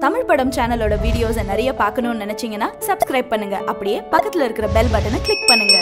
தமிழ் படம் சேனலோட வீடியோஸை நிறைய பார்க்கணும்னு நினைச்சீங்கன்னா சப்ஸ்கிரைப் பண்ணுங்க அப்படியே பக்கத்துல இருக்கிற பெல் பட்டனை கிளிக் பண்ணுங்க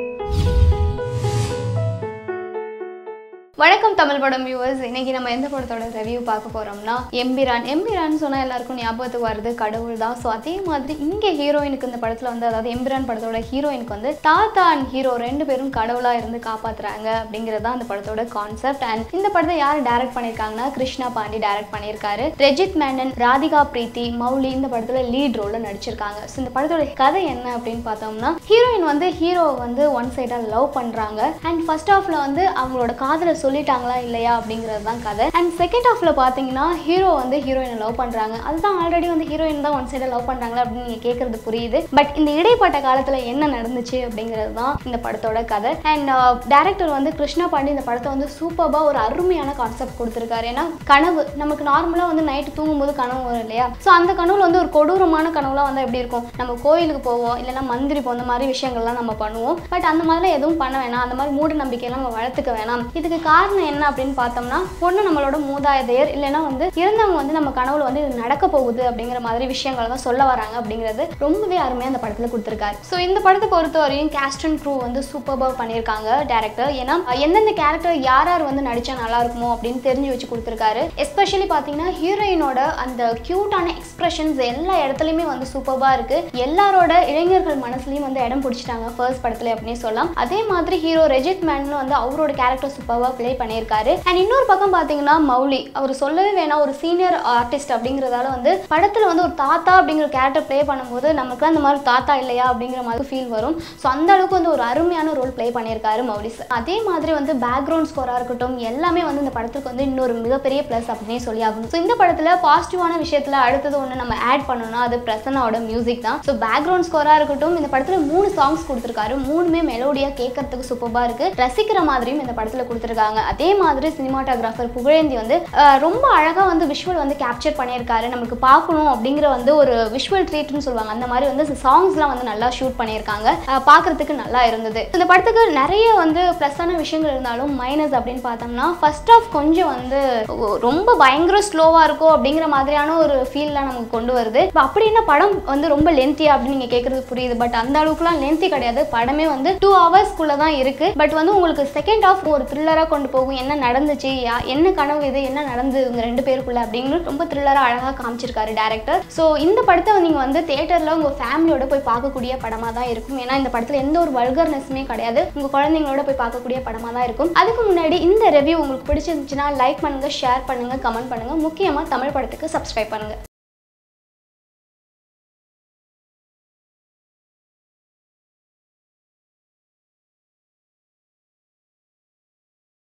வணக்கம் தமிழ் படம் வியூவர்ஸ் இன்னைக்கு நம்ம எந்த படத்தோட ரிவ்யூ பார்க்க போறோம்னா எம்பிரான் எம்பிரான் சொன்னா எல்லாருக்கும் ஞாபகத்துக்கு வருது கடவுள் தான் ஸோ அதே மாதிரி இங்க ஹீரோயினுக்கு இந்த படத்துல வந்து அதாவது எம்பிரான் படத்தோட ஹீரோயினுக்கு வந்து தாத்தா அண்ட் ஹீரோ ரெண்டு பேரும் கடவுளா இருந்து காப்பாத்துறாங்க அப்படிங்கிறது தான் அந்த படத்தோட கான்செப்ட் அண்ட் இந்த படத்தை யார் டைரக்ட் பண்ணியிருக்காங்கன்னா கிருஷ்ணா பாண்டி டைரக்ட் பண்ணியிருக்காரு ரெஜித் மேனன் ராதிகா பிரீத்தி மௌலி இந்த படத்துல லீட் ரோல்ல நடிச்சிருக்காங்க ஸோ இந்த படத்தோட கதை என்ன அப்படின்னு பார்த்தோம்னா ஹீரோயின் வந்து ஹீரோவை வந்து ஒன் சைடா லவ் பண்றாங்க அண்ட் ஃபர்ஸ்ட் ஹாஃப்ல வந்து அவங்களோட காதலை சொல்லிட்டாங்களா இல்லையா அப்படிங்கிறது தான் கதை அண்ட் செகண்ட் ஹாஃப்ல பார்த்தீங்கன்னா ஹீரோ வந்து ஹீரோயினை லவ் பண்றாங்க அதுதான் ஆல்ரெடி வந்து ஹீரோயின் தான் ஒன் சைடா லவ் பண்றாங்களா அப்படின்னு நீங்க கேட்கறது புரியுது பட் இந்த இடைப்பட்ட காலத்துல என்ன நடந்துச்சு அப்படிங்கிறது தான் இந்த படத்தோட கதை அண்ட் டேரக்டர் வந்து கிருஷ்ணா பாண்டி இந்த படத்தை வந்து சூப்பராக ஒரு அருமையான கான்செப்ட் கொடுத்துருக்காரு ஏன்னா கனவு நமக்கு நார்மலாக வந்து நைட்டு தூங்கும்போது கனவு வரும் இல்லையா ஸோ அந்த கனவுல வந்து ஒரு கொடூரமான கனவுலாம் வந்து எப்படி இருக்கும் நம்ம கோயிலுக்கு போவோம் இல்லைன்னா மந்திரிப்போம் இந்த மாதிரி விஷயங்கள்லாம் நம்ம பண்ணுவோம் பட் அந்த மாதிரிலாம் எதுவும் பண்ண வேணாம் அந்த மாதிரி மூட நம்பிக்கையெல்லாம் நம்ம வளர்த்துக்க வேணாம் இதுக்கு காரணம் என்ன அப்படின்னு பார்த்தோம்னா ஒன்று நம்மளோட மூதாதையர் இல்லைன்னா வந்து இறந்தவங்க வந்து நம்ம கனவுல வந்து இது நடக்க போகுது அப்படிங்கிற மாதிரி விஷயங்களை தான் சொல்ல வராங்க அப்படிங்கிறது ரொம்பவே அருமையாக அந்த படத்தில் கொடுத்துருக்காரு ஸோ இந்த படத்தை பொறுத்தவரையும் கேஸ்ட் அண்ட் க்ரூ வந்து சூப்பராக பண்ணியிருக்காங்க டேரக்டர் ஏன்னா எந்தெந்த கேரக்டர் யார் யார் வந்து நடிச்சா நல்லா இருக்குமோ அப்படின்னு தெரிஞ்சு வச்சு கொடுத்துருக்காரு எஸ்பெஷலி பார்த்தீங்கன்னா ஹீரோயினோட அந்த க்யூட்டான எக்ஸ்பிரஷன்ஸ் எல்லா இடத்துலையுமே வந்து சூப்பராக இருக்கு எல்லாரோட இளைஞர்கள் மனசுலையும் வந்து இடம் பிடிச்சிட்டாங்க ஃபர்ஸ்ட் படத்துல அப்படின்னு சொல்லலாம் அதே மாதிரி ஹீரோ ரெஜித் மேன் வந்து அவரோட கேரக்டர் சூப்பராக ப்ளே பண்ணியிருக்காரு அண்ட் இன்னொரு பக்கம் பார்த்தீங்கன்னா மௌலி அவர் சொல்லவே வேணாம் ஒரு சீனியர் ஆர்டிஸ்ட் அப்படிங்கிறதால வந்து படத்தில் வந்து ஒரு தாத்தா அப்படிங்கிற கேரக்டர் ப்ளே பண்ணும்போது நமக்குலாம் இந்த மாதிரி தாத்தா இல்லையா அப்படிங்கிற மாதிரி ஃபீல் வரும் ஸோ அந்த அளவுக்கு வந்து ஒரு அருமையான ரோல் ப்ளே பண்ணியிருக்காரு மௌலி சார் அதே மாதிரி வந்து பேக்ரவுண்ட் ஸ்கோராக இருக்கட்டும் எல்லாமே வந்து இந்த படத்துக்கு வந்து இன்னொரு மிகப்பெரிய ப்ளஸ் அப்படின்னே சொல்லி ஆகணும் ஸோ இந்த படத்தில் பாசிட்டிவான விஷயத்தில் அடுத்தது ஒன்று நம்ம ஆட் பண்ணணும்னா அது பிரசன்னாவோட மியூசிக் தான் ஸோ பேக்ரவுண்ட் ஸ்கோராக இருக்கட்டும் இந்த படத்தில் மூணு சாங்ஸ் கொடுத்துருக்காரு மூணுமே மெலோடியாக கேட்கறதுக்கு சூப்பராக இருக்குது ரசிக்கிற மாதிரியும் இந்த படத்தில் கொடுத்துருக்காங்க அதே மாதிரி சினிமாட்டோகிராஃபர் புகழேந்தி வந்து அஹ், ரொம்ப அழகாக வந்து விஷுவல் வந்து கேப்சர் பண்ணியிருக்காரு நமக்கு பார்க்கணும் அப்படிங்கிற வந்து ஒரு விஷுவல் ட்ரீட்னு சொல்லுவாங்க அந்த மாதிரி வந்து சாங்ஸ்லாம் வந்து நல்லா ஷூட் பண்ணியிருக்காங்க அஹ், பார்க்கறதுக்கு நல்லா இருந்தது இந்த படத்துக்கு நிறைய வந்து ப்ளஸ்ஸான விஷயங்கள் இருந்தாலும் மைனஸ் அப்படின்னு பார்த்தோம்னா ஃபர்ஸ்ட் ஆஃப் கொஞ்சம் வந்து ஒ- ரொம்ப பயங்கர ஸ்லோவாக இருக்கும் அப்படிங்கிற மாதிரியான ஒரு ஃபீல்லாம் நமக்கு கொண்டு வருது இப்போ அப்படின்னா படம் வந்து ரொம்ப லென்த்தியா அப்படின்னு நீங்கள் கேட்குறது புரியுது பட் அந்த அளவுக்குலாம் லென்த்தி கிடையாது படமே வந்து டூ ஹவர்ஸ்க்குள்ளே தான் இருக்கு பட் வந்து உங்களுக்கு செகண்ட் ஆஃப் ஒரு த்ரில்லராக கொண்டு போகும் என்ன நடந்துச்சு யா- என்ன கனவு இது என்ன நடந்தது இவங்க ரெண்டு பேருக்குள்ள அப்படின்னு ரொம்ப த்ரில்லராக அழகாக காமிச்சிருக்காரு டேரக்டர் ஸோ இந்த படத்தை நீங்கள் வந்து தேட்டரில் உங்கள் ஃபேமிலியோட போய் பார்க்கக்கூடிய படமாக தான் இருக்கும் ஏன்னா இந்த படத்தில் எந்த ஒரு வல்கர்னஸுமே கிடையாது உங்கள் குழந்தைங்களோட போய் பார்க்கக்கூடிய படமாக தான் இருக்கும் அதுக்கு முன்னாடி இந்த ரிவ்யூ உங்களுக்கு பிடிச்சிருந்துச்சுன்னா லைக் பண்ணுங்கள் ஷேர் பண்ணுங்கள் கமெண்ட் பண்ணுங்கள் முக்கியமாக தமிழ் படத்துக்கு சப்ஸ்கிரைப் பண்ணுங்கள்